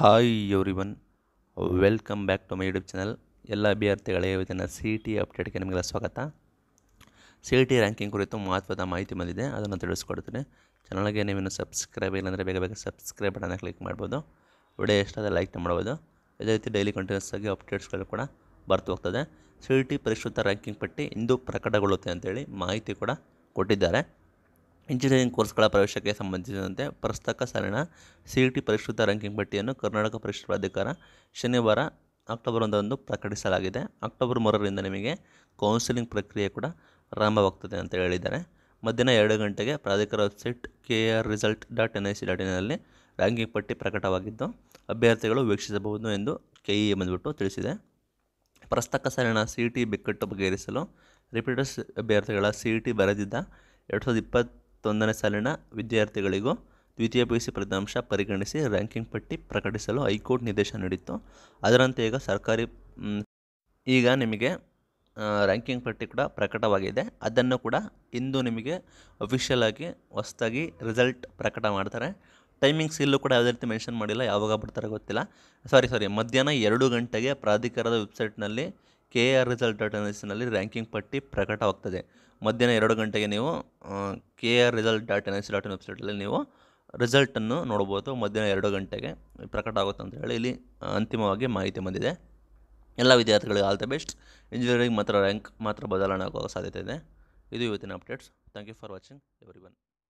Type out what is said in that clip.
hi everyone welcome back to my YouTube channel ಎಲ್ಲ ಅಭ್ಯರ್ಥಿಗಳೇ ಇವತ್ತಿನ ಸಿ ಇ ಟಿ ಅಪ್ಡೇಟ್ಗೆ ನಿಮಗೆಲ್ಲ ಸ್ವಾಗತ ಸಿ ಇ ಟಿ ರ್ಯಾಂಕಿಂಗ್ ಕುರಿತು ಮಹತ್ವದ ಮಾಹಿತಿ ಬಂದಿದೆ ಅದನ್ನು ತಿಳಿಸ್ಕೊಡ್ತೀನಿ ಚಾನಲ್ಗೆ ನೀವೇನು ಸಬ್ಸ್ಕ್ರೈಬ್ ಇಲ್ಲಾಂದರೆ ಬೇಗ ಬೇಗ ಸಬ್ಸ್ಕ್ರೈಬ್ ಬಟನ್ನ ಕ್ಲಿಕ್ ಮಾಡ್ಬೋದು ವಿಡಿಯೋ ಎಷ್ಟಾದ ಲೈಕ್ ಮಾಡ್ಬೋದು ಇದೇ ರೀತಿ ಡೈಲಿ ಕಂಟಿನ್ಯೂಸ್ ಆಗಿ ಅಪ್ಡೇಟ್ಸ್ಗಳು ಕೂಡ ಬರ್ತಾ ಹೋಗ್ತದೆ ಸಿ ಇ ಟಿ ಪರಿಷ್ಕೃತ ರ್ಯಾಂಕಿಂಗ್ ಪಟ್ಟಿ ಇಂದು ಪ್ರಕಟಗೊಳ್ಳುತ್ತೆ ಅಂತೇಳಿ ಮಾಹಿತಿ ಕೂಡ ಕೊಟ್ಟಿದ್ದಾರೆ ಇಂಜಿನಿಯರಿಂಗ್ ಕೋರ್ಸ್ಗಳ ಪ್ರವೇಶಕ್ಕೆ ಸಂಬಂಧಿಸಿದಂತೆ ಪ್ರಸಕ್ತ ಸಾಲಿನ ಸಿ ಇ ಟಿ ಪರಿಷ್ಕೃತ ರ್ಯಾಂಕಿಂಗ್ ಪಟ್ಟಿಯನ್ನು ಕರ್ನಾಟಕ ಪರೀಕ್ಷಾ ಪ್ರಾಧಿಕಾರ ಶನಿವಾರ ಅಕ್ಟೋಬರ್ ಒಂದರಂದು ಪ್ರಕಟಿಸಲಾಗಿದೆ ಅಕ್ಟೋಬರ್ ಮೂರರಿಂದ ನಿಮಗೆ ಕೌನ್ಸಿಲಿಂಗ್ ಪ್ರಕ್ರಿಯೆ ಕೂಡ ಆರಂಭವಾಗ್ತದೆ ಅಂತ ಹೇಳಿದ್ದಾರೆ ಮಧ್ಯಾಹ್ನ ಎರಡು ಗಂಟೆಗೆ ಪ್ರಾಧಿಕಾರ website K R result dot N I C dot ಇನ್ನಲ್ಲಿ ರ್ಯಾಂಕಿಂಗ್ ಪಟ್ಟಿ ಪ್ರಕಟವಾಗಿದ್ದು ಅಭ್ಯರ್ಥಿಗಳು ವೀಕ್ಷಿಸಬಹುದು ಎಂದು ಕೆ ಇ ಬಂದ್ಬಿಟ್ಟು ತಿಳಿಸಿದೆ ಪ್ರಸಕ್ತ ಸಾಲಿನ ಸಿ ಇ ಟಿ ಬಿಕ್ಕಟ್ಟು ಬಗೆಹರಿಸಲು ರಿಪೀಟರ್ಸ್ ಅಭ್ಯರ್ಥಿಗಳ ಸಿ ಇ ಟಿ ಬರೆದಿದ್ದ ಎರಡು ಸಾವಿರದ ಇಪ್ಪತ್ತೊಂದನೇ ಸಾಲಿನ ವಿದ್ಯಾರ್ಥಿಗಳಿಗೂ ದ್ವಿತೀಯ ಪಿ ಯು ಸಿ ಫಲಿತಾಂಶ ಪರಿಗಣಿಸಿ ರ್ಯಾಂಕಿಂಗ್ ಪಟ್ಟಿ ಪ್ರಕಟಿಸಲು ಹೈಕೋರ್ಟ್ ನಿರ್ದೇಶನ ನೀಡಿತ್ತು ಅದರಂತೆ ಈಗ ಸರ್ಕಾರಿ ಮ್, ಈಗ ನಿಮಗೆ ಆ, ರ್ಯಾಂಕಿಂಗ್ ಪಟ್ಟಿ ಕೂಡ ಪ್ರಕಟವಾಗಿದೆ ಅದನ್ನು ಕೂಡ ಇಂದು ನಿಮಗೆ ಅಫಿಷಿಯಲ್ ಆಗಿ ಹೊಸದಾಗಿ ರಿಸಲ್ಟ್ ಪ್ರಕಟ ಮಾಡ್ತಾರೆ ಟೈಮಿಂಗ್ಸ್ ಇಲ್ಲೂ ಕೂಡ ಯಾವುದೇ ರೀತಿ ಮೆನ್ಷನ್ ಮಾಡಿಲ್ಲ ಯಾವಾಗ ಬಿಡ್ತಾರೆ ಗೊತ್ತಿಲ್ಲ ಸಾರಿ ಸಾರಿ ಮಧ್ಯಾಹ್ನ ಎರಡು ಗಂಟೆಗೆ ಪ್ರಾಧಿಕಾರದ ವೆಬ್ಸೈಟ್ನಲ್ಲಿ K R result dot N ranking ಪಟ್ಟಿ ಪ್ರಕಟವಾಗ್ತದೆ ಮಧ್ಯಾಹ್ನ ಎರಡು ಗಂಟೆಗೆ ನೀವು K R result dot N S dot in ವೆಬ್ಸೈಟಲ್ಲಿ ನೀವು ರಿಸಲ್ಟನ್ನು ನೋಡ್ಬೋದು ಮಧ್ಯಾಹ್ನ ಎರಡು ಗಂಟೆಗೆ ಪ್ರಕಟ ಆಗುತ್ತೆ ಅಂತ ಹೇಳಿ ಇಲ್ಲಿ ಆ, ಅಂತಿಮವಾಗಿ ಮಾಹಿತಿ ಬಂದಿದೆ ಎಲ್ಲ ವಿದ್ಯಾರ್ಥಿಗಳಿಗೆ ಆಲ್ ದ ಬೆಸ್ಟ್ ಇಂಜಿನಿಯರಿಂಗ್ ಮಾತ್ರ ರ್ಯಾಂಕ್ ಮಾತ್ರ ಬದಲಾವಣೆ ಆಗೋ ಸಾಧ್ಯತೆ ಇದೆ ಇದು ಇವತ್ತಿನ updates thank you for watching every one